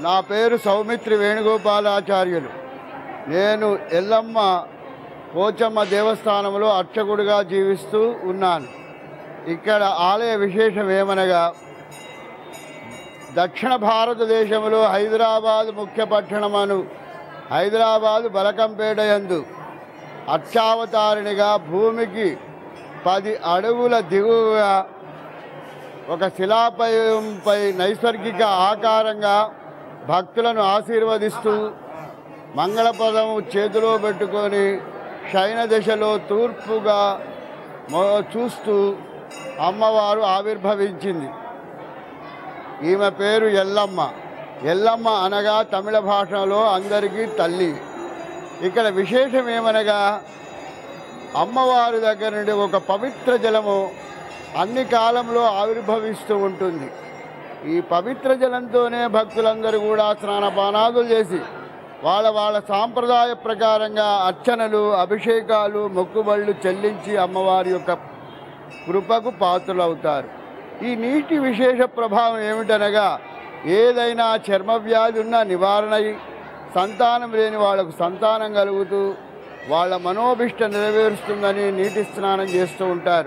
నా పేరు సౌమిత్రి వేణుగోపాలాచార్యులు నేను ఎల్లమ్మ పోచమ్మ దేవస్థానంలో అర్చకుడిగా జీవిస్తూ ఉన్నాను ఇక్కడ ఆలయ విశేషం ఏమనగా దక్షిణ భారతదేశంలో హైదరాబాద్ ముఖ్య పట్టణమను హైదరాబాదు బలకంపేట యందు అర్చావతారిణిగా భూమికి పది అడుగుల దిగువగా ఒక శిలాపయంపై నైసర్గిక ఆకారంగా భక్తులను ఆశీర్వదిస్తూ మంగళపదము చేతిలో పెట్టుకొని శయన దశలో తూర్పుగా మొ- చూస్తూ అమ్మవారు ఆవిర్భవించింది ఈమె పేరు ఎల్లమ్మ ఎల్లమ్మ అనగా తమిళ భాషలో అందరికీ తల్లి ఇక్కడ విశేషం ఏమనగా అమ్మవారి దగ్గర నుండి ఒక పవిత్ర జలము అన్ని కాలంలో ఆవిర్భవిస్తూ ఉంటుంది ఈ పవిత్ర జలంతోనే భక్తులందరూ కూడా స్నానపానాదులు చేసి వాళ్ళ వాళ్ళ సాంప్రదాయ ప్రకారంగా అర్చనలు అభిషేకాలు మొక్కుబళ్ళు చెల్లించి అమ్మవారి యొక్క కృపకు పాత్రలవుతారు ఈ నీటి విశేష ప్రభావం ఏమిటనగా ఏదైనా చర్మ వ్యాధి ఉన్నా నివారణ అయి సంతానం లేని వాళ్ళకు సంతానం కలుగుతూ వాళ్ళ మనోభిష్ట నెరవేరుస్తుందని నీటి స్నానం చేస్తూ ఉంటారు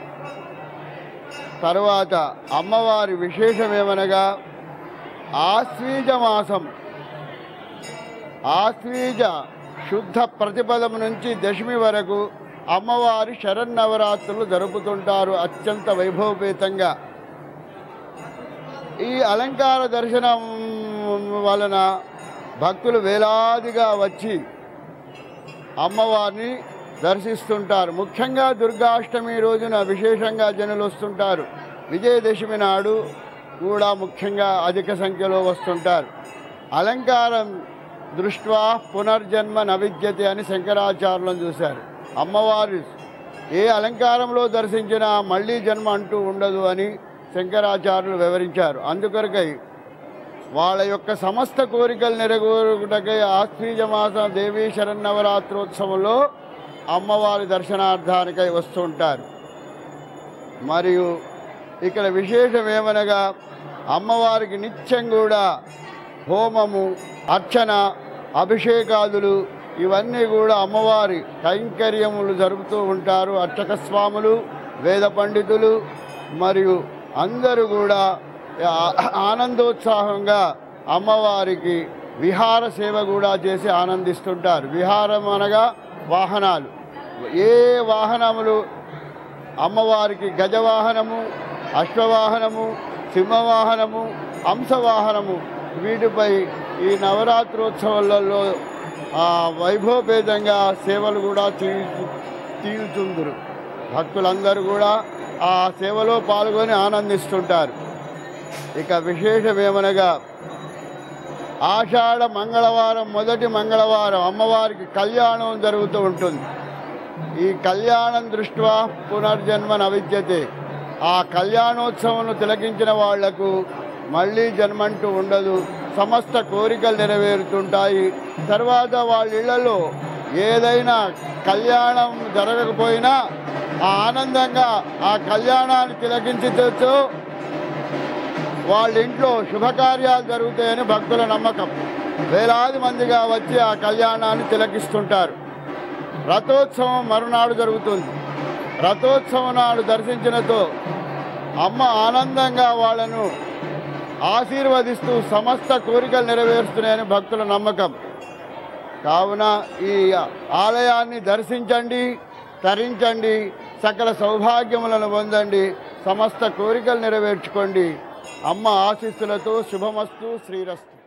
తరువాత అమ్మవారి విశేషం ఏమనగా ఆశ్వీజ మాసం ఆశ్వీజ శుద్ధ ప్రతిపదం నుంచి దశమి వరకు అమ్మవారి శరన్నవరాత్రులు జరుపుతుంటారు అత్యంత వైభవపేతంగా ఈ అలంకార దర్శనం వలన భక్తులు వేలాదిగా వచ్చి అమ్మవారిని దర్శిస్తుంటారు ముఖ్యంగా దుర్గాష్టమి రోజున విశేషంగా జనులు వస్తుంటారు విజయదశమి నాడు కూడా ముఖ్యంగా అధిక సంఖ్యలో వస్తుంటారు అలంకారం దృష్ట్యా పునర్జన్మ నవిద్యతే అని శంకరాచార్యులను చూశారు అమ్మవారు ఏ అలంకారంలో దర్శించినా మళ్ళీ జన్మ అంటూ ఉండదు అని శంకరాచార్యులు వివరించారు అందుకొరకై వాళ్ళ యొక్క సమస్త కోరికలు నెరవేరుటకై ఆశ్వీజ మాస దేవీ శరన్నవరాత్రోత్సవంలో అమ్మవారి దర్శనార్థానికై వస్తుంటారు మరియు ఇక్కడ విశేషం ఏమనగా అమ్మవారికి నిత్యం కూడా హోమము అర్చన అభిషేకాదులు ఇవన్నీ కూడా అమ్మవారి కైంకర్యములు జరుపుతూ ఉంటారు అర్చక స్వాములు వేద పండితులు మరియు అందరూ కూడా ఆ- ఆనందోత్సాహంగా అమ్మవారికి విహార సేవ కూడా చేసి ఆనందిస్తుంటారు విహారం అనగా వాహనాలు ఏ వాహనములు అమ్మవారికి గజవాహనము అశ్వవాహనము సింహవాహనము హంసవాహనము వీటిపై ఈ నవరాత్రోత్సవాలలో ఆ, వైభవపేతంగా సేవలు కూడా తీర్చు తీరుచుందురు భక్తులందరూ కూడా ఆ సేవలో పాల్గొని ఆనందిస్తుంటారు ఇక విశేషమేమనగా ఆషాఢ మంగళవారం మొదటి మంగళవారం అమ్మవారికి కళ్యాణం జరుగుతూ ఉంటుంది ఈ కళ్యాణం దృష్ట్యా పునర్జన్మ నవిద్యతే ఆ కళ్యాణోత్సవం తిలకించిన వాళ్లకు మళ్ళీ జన్మంటూ ఉండదు సమస్త కోరికలు నెరవేరుతుంటాయి తర్వాత వాళ్ళ ఇళ్లలో ఏదైనా కళ్యాణం జరగకపోయినా ఆ ఆనందంగా ఆ కళ్యాణాన్ని తిలకించవచ్చు వాళ్ళ ఇంట్లో శుభకార్యాలు జరుగుతాయని భక్తుల నమ్మకం వేలాది మందిగా వచ్చి ఆ కళ్యాణాన్ని తిలకిస్తుంటారు రథోత్సవం మరునాడు జరుగుతుంది రథోత్సవం నాడు దర్శించినతో అమ్మ ఆనందంగా వాళ్ళను ఆశీర్వదిస్తూ సమస్త కోరికలు నెరవేరుస్తున్నాయని భక్తుల నమ్మకం కావున ఈ ఆలయాన్ని దర్శించండి తరించండి సకల సౌభాగ్యములను పొందండి సమస్త కోరికలు నెరవేర్చుకోండి అమ్మ ఆశీస్సులతో శుభమస్తు శ్రీరస్తు